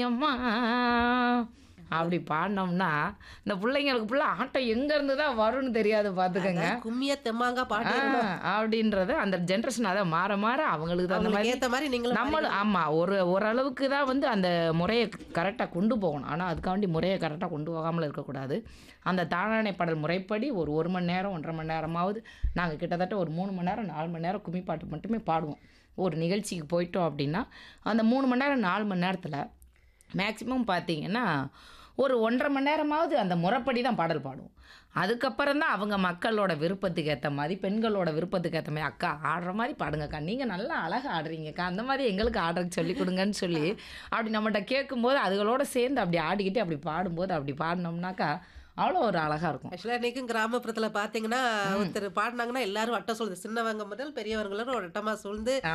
அம்மா அப்படி பாடினோம்னா இந்த பிள்ளைங்களுக்கு ஃபுல்லா ஆட்டம் எங்க இருந்து தான் வரும்னு தெரியாது பார்த்துக்கங்க அதான் கும்மிய தெம்மாங்கா பாட்டு ஆ, அப்படின்றது அந்த ஜென்ரேஷன் அதை மாற மாற அவங்களுக்கு தகுந்த அவங்களுக்கு மாதிரி ஏத்த மாதிரி நீங்களும் நம்மளும் ஆமாம் ஒரு ஓரளவுக்கு தான் வந்து அந்த முறையை கரெக்டாக கொண்டு போகணும் ஆனால் அதுக்காண்டி முறையை கரெக்டாக கொண்டு போகாமல் இருக்கக்கூடாது அந்த தானானை பாடல் முறைப்படி ஒரு ஒரு மணி நேரம் ஒன்றரை மணி நேரமாவது நாங்கள் கிட்டத்தட்ட ஒரு மூணு மணி நேரம் நாலு மணி நேரம் கும்மி பாட்டு மட்டுமே பாடுவோம் ஒரு நிகழ்ச்சிக்கு போயிட்டோம் அப்படின்னா அந்த மூணு மணி நேரம் நாலு மணி நேரத்தில் மேக்ஸிமம் பார்த்தீங்கன்னா ஒரு ஒன்றரை மணி நேரமாவது அந்த முறைப்படி தான் பாடல் பாடுவோம் அதுக்கப்புறம் தான் அவங்க மக்களோட விருப்பத்துக்கு ஏற்ற மாதிரி பெண்களோட விருப்பத்துக்கு ஏற்ற மாதிரி அக்கா ஆடுற மாதிரி பாடுங்கக்கா நீங்கள் நல்லா அழகாக ஆடுறீங்கக்கா அந்த மாதிரி எங்களுக்கு ஆடுறதுக்கு சொல்லி கொடுங்கன்னு சொல்லி அப்படி நம்மகிட்ட கேட்கும்போது அதுகளோட சேர்ந்து அப்படி ஆடிக்கிட்டு அப்படி பாடும்போது அப்படி பாடினோம்னாக்கா அவ்வளோ ஒரு அழகாக இருக்கும் ஆக்சுவலாக இன்றைக்கும் கிராமப்புறத்துல பார்த்தீங்கன்னா ஒருத்தர் பாடினாங்கன்னா எல்லாரும் வட்டம் சொல்லுது சின்னவங்க முதல் பெரியவங்களும் ஒரு வட்டமாக சூழ்ந்து